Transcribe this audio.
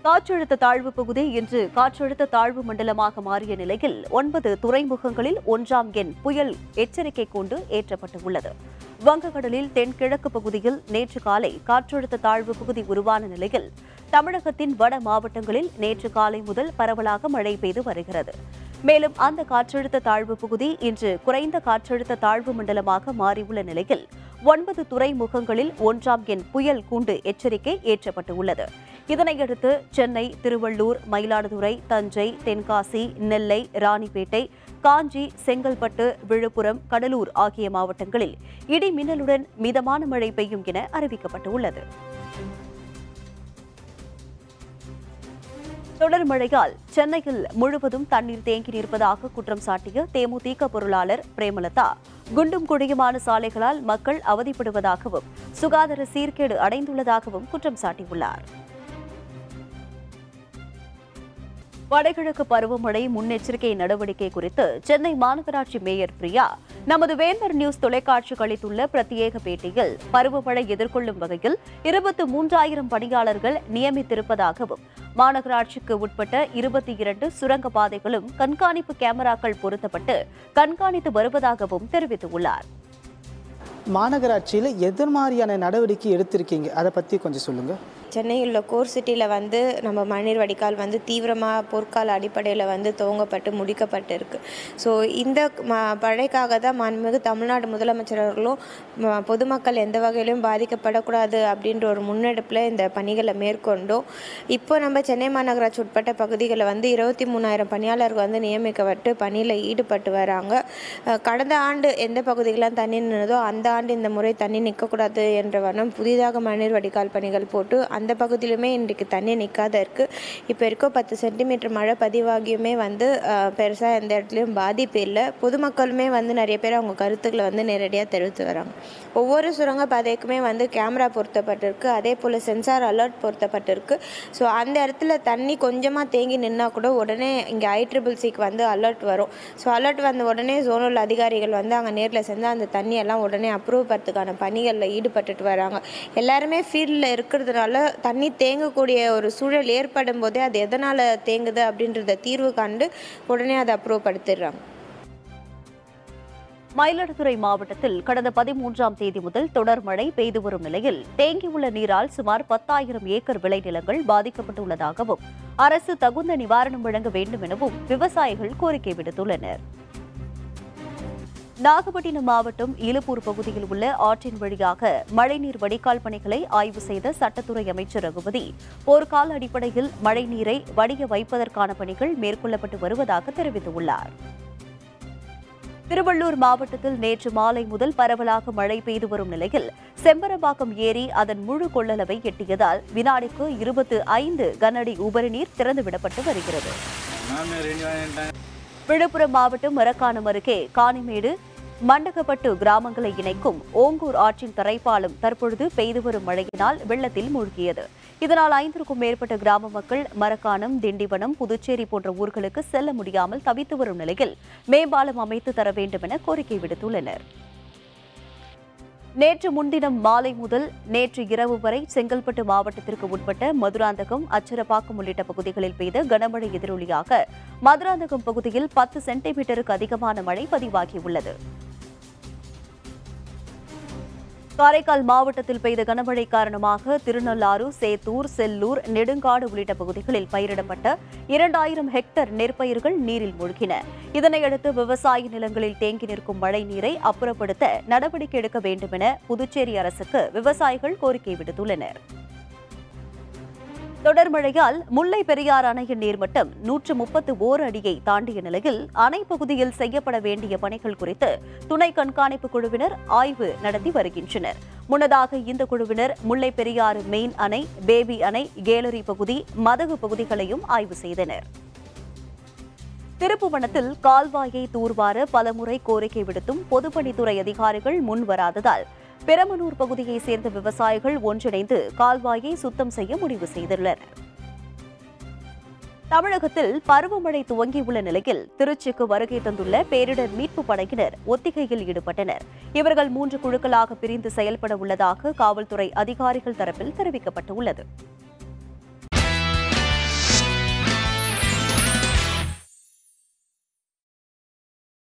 காற்றழுத்த தாழ்வு பகுதி இன்று காற்றழுத்த தாழ்வு மண்டலமாக மாறிய நிலையில் ஒன்பது துறைமுகங்களில் ஒன்றாம் எண் புயல் எச்சரிக்கை கொண்டு ஏற்றப்பட்டுள்ளது வங்கக்கடலில் தென்கிழக்கு பகுதியில் நேற்று காலை காற்றழுத்த தாழ்வு பகுதி உருவான நிலையில் தமிழகத்தின் வட மாவட்டங்களில் நேற்று காலை முதல் பரவலாக மழை பெய்து வருகிறது மேலும் அந்த காற்றழுத்த தாழ்வு பகுதி இன்று குறைந்த காற்றழுத்த தாழ்வு மண்டலமாக மாறியுள்ள நிலையில் ஒன்பது துறைமுகங்களில் ஒன்றாம் எண் புயல் கூண்டு எச்சரிக்கை ஏற்றப்பட்டுள்ளது இதனையடுத்து சென்னை திருவள்ளூர் மயிலாடுதுறை தஞ்சை தென்காசி நெல்லை ராணிப்பேட்டை காஞ்சி செங்கல்பட்டு விழுப்புரம் கடலூர் ஆகிய மாவட்டங்களில் இடி மின்னலுடன் மிதமான மழை பெய்யும் என அறிவிக்கப்பட்டுள்ளது தொடர் மழையால் சென்னையில் முழுவதும் தண்ணீர் தேங்கி நிற்பதாக குற்றம் சாட்டிய தேமுதிக பொருளாளர் பிரேமலதா குண்டும் குழியுமான சாலைகளால் மக்கள் அவதிப்படுவதாகவும் சுகாதார சீர்கேடு அடைந்துள்ளதாகவும் குற்றம் சாட்டியுள்ளார் வடகிழக்கு பருவமழை முன்னெச்சரிக்கை நடவடிக்கை குறித்து சென்னை மாநகராட்சி மேயர் பிரியா நமது வேந்தர் நியூஸ் தொலைக்காட்சிக்கு அளித்துள்ள பிரத்யேக பேட்டியில் பருவமழை எதிர்கொள்ளும் வகையில் இருபத்து மூன்றாயிரம் பணியாளர்கள் நியமித்திருப்பதாகவும் மாநகராட்சிக்கு உட்பட்ட இருபத்தி இரண்டு சுரங்க பாதைகளும் கண்காணிப்பு கேமராக்கள் பொருத்தப்பட்டு கண்காணித்து வருவதாகவும் தெரிவித்துள்ளார் மாநகராட்சியில் எது மாதிரியான நடவடிக்கை எடுத்திருக்கீங்க அதை பற்றி கொஞ்சம் சொல்லுங்கள் சென்னையில் உள்ள கோர் சிட்டியில் வந்து நம்ம மண்ணீர் வடிகால் வந்து தீவிரமாக போர்க்கால அடிப்படையில் வந்து துவங்கப்பட்டு முடிக்கப்பட்டு இருக்கு ஸோ இந்த ம பழைக்காக தான் மாண்புமிகு தமிழ்நாடு முதலமைச்சர் அவர்களும் ம- பொதுமக்கள் எந்த வகையிலும் பாதிக்கப்படக்கூடாது அப்படின்ற ஒரு முன்னெடுப்பில் இந்த பணிகளை மேற்கொண்டோம் இப்போ நம்ம சென்னை மாநகராட்சி உட்பட்ட பகுதிகளில் வந்து இருபத்தி மூணாயிரம் பணியாளர்கள் வந்து நியமிக்கப்பட்டு பணியில் ஈடுபட்டு வராங்க அஹ் கடந்த ஆண்டு எந்த பகுதிகளெலாம் தண்ணி நின்றதோ அந்த ஆண்டு இந்த முறை தண்ணி நிற்கக்கூடாது என்ற வண்ணம் புதிதாக மண்ணீர் வடிகால் பணிகள் போட்டு அந்த பகுதியிலுமே இன்றைக்கு தண்ணி நிற்காத இருக்குது இப்போ இருக்க பத்து சென்டிமீட்டர் மழை பதிவாகியுமே வந்து பெருசாக எந்த இடத்துலையும் பாதிப்பு இல்லை பொதுமக்களுமே வந்து நிறைய பேர் அவங்க கருத்துக்களை வந்து நேரடியாக தெரிவித்து வராங்க ஒவ்வொரு சுரங்க பாதைக்குமே வந்து கேமரா பொருத்தப்பட்டிருக்கு அதே போல் சென்சார் அலர்ட் பொருத்தப்பட்டிருக்கு ஸோ அந்த இடத்துல தண்ணி கொஞ்சமாக தேங்கி நின்னா கூட உடனே இங்கே ஐ ட்ரிபிள் சிக்கு வந்து அலர்ட் வரும் ஸோ அலர்ட் வந்த உடனே ஜோனல் அதிகாரிகள் வந்து அங்கே நேரில் சென்று அந்த தண்ணியெல்லாம் உடனே அப்ரூவ் பண்ணுறதுக்கான பணிகளில் ஈடுபட்டுட்டு வராங்க எல்லாருமே ஃபீல்டில் இருக்கிறதுனால தண்ணி தேங்கக்கூடிய ஒரு சூழல் ஏற்படும் போதே அது எதனால் தேங்குது அப்படின்றத தீர்வு கண்டு உடனே அதை அப்ரூவ் படுத்திடுறாங்க மயிலாடுதுறை மாவட்டத்தில் கடந்த பதிமூன்றாம் தேதி முதல் தொடர் மழை பெய்து வரும் நிலையில் தேங்கியுள்ள நீரால் சுமார் பத்தாயிரம் ஏக்கர் விளைநிலங்கள் பாதிக்கப்பட்டுள்ளதாகவும் அரசு தகுந்த நிவாரணம் வழங்க வேண்டும் எனவும் விவசாயிகள் கோரிக்கை விடுத்துள்ளனர் நாகப்பட்டினம் மாவட்டம் இலுப்பூர் பகுதியில் உள்ள ஆற்றின் வழியாக மழைநீர் வடிகால் பணிகளை ஆய்வு செய்த சட்டத்துறை அமைச்சர் ரகுபதி போர்க்கால அடிப்படையில் மழைநீரை வடிய வைப்பதற்கான பணிகள் மேற்கொள்ளப்பட்டு வருவதாக தெரிவித்துள்ளார் திருவள்ளூர் மாவட்டத்தில் நேற்று மாலை முதல் பரவலாக மழை பெய்து வரும் நிலையில் செம்பரம்பாக்கம் ஏரி அதன் முழு கொள்ளளவை எட்டியதால் வினாடிக்கு இருபத்து ஐந்து கனஅடி உபரிநீர் திறந்துவிடப்பட்டு வருகிறது விழுப்புரம் மாவட்டம் மரக்காணம் அருகே காணிமேடு மண்டகப்பட்டு கிராமங்களை இணைக்கும் ஓங்கூர் ஆற்றின் தரைப்பாலம் தற்பொழுது பெய்து வரும் மழையினால் வெள்ளத்தில் மூழ்கியது இதனால் ஐந்திற்கும் மேற்பட்ட கிராம மக்கள் மரக்காணம் திண்டிவனம் புதுச்சேரி போன்ற ஊர்களுக்கு செல்ல முடியாமல் தவித்து வரும் நிலையில் மேம்பாலம் அமைத்து தர வேண்டும் என கோரிக்கை விடுத்துள்ளனர் நேற்று முன்தினம் மாலை முதல் நேற்று இரவு வரை செங்கல்பட்டு மாவட்டத்திற்கு உட்பட்ட மதுராந்தகம் அச்சரப்பாக்கம் உள்ளிட்ட பகுதிகளில் பெய்த கனமழை எதிரொலியாக மதுராந்தகம் பகுதியில் பத்து சென்டிமீட்டருக்கு அதிகமான மழை பதிவாகியுள்ளது காரைக்கால் மாவட்டத்தில் பெய்த கனமழை காரணமாக திருநள்ளாறு சேத்தூர் செல்லூர் நெடுங்காடு உள்ளிட்ட பகுதிகளில் பயிரிடப்பட்ட இரண்டாயிரம் ஹெக்டேர் நெற்பயிர்கள் நீரில் மூழ்கின இதனையடுத்து விவசாய நிலங்களில் தேங்கி நிற்கும் மழை நீரை அப்புறப்படுத்த நடவடிக்கை எடுக்க வேண்டும் என புதுச்சேரி அரசுக்கு விவசாயிகள் கோரிக்கை விடுத்துள்ளனர் தொடர் மழையால் முல்லை பெரியாறு அணையின் நீர்மட்டம் நூற்று முப்பத்து ஓர் அடியை தாண்டிய நிலையில் அணை பகுதியில் செய்யப்பட வேண்டிய பணிகள் குறித்து துணை கண்காணிப்பு குழுவினர் ஆய்வு நடத்தி வருகின்றனர் முன்னதாக இந்த குழுவினர் முல்லை பெரியாறு மெயின் அணை பேபி அணை கேலரி பகுதி மதகு பகுதிகளையும் ஆய்வு செய்தனர் திருப்புவனத்தில் கால்வாயை தூர்வார பலமுறை கோரிக்கை விடுத்தும் பொதுப்பணித்துறை அதிகாரிகள் முன்வராததால் பெரமனூர் பகுதியைச் சேர்ந்த விவசாயிகள் ஒன்றிணைந்து கால்வாயை சுத்தம் செய்ய முடிவு செய்துள்ளனர் தமிழகத்தில் பருவமழை துவங்கியுள்ள நிலையில் திருச்சிக்கு வருகை தந்துள்ள பேரிடர் மீட்புப் படையினர் ஒத்திகையில் ஈடுபட்டனர் இவர்கள் மூன்று குழுக்களாக பிரிந்து செயல்பட உள்ளதாக காவல்துறை அதிகாரிகள் தரப்பில் தெரிவிக்கப்பட்டுள்ளது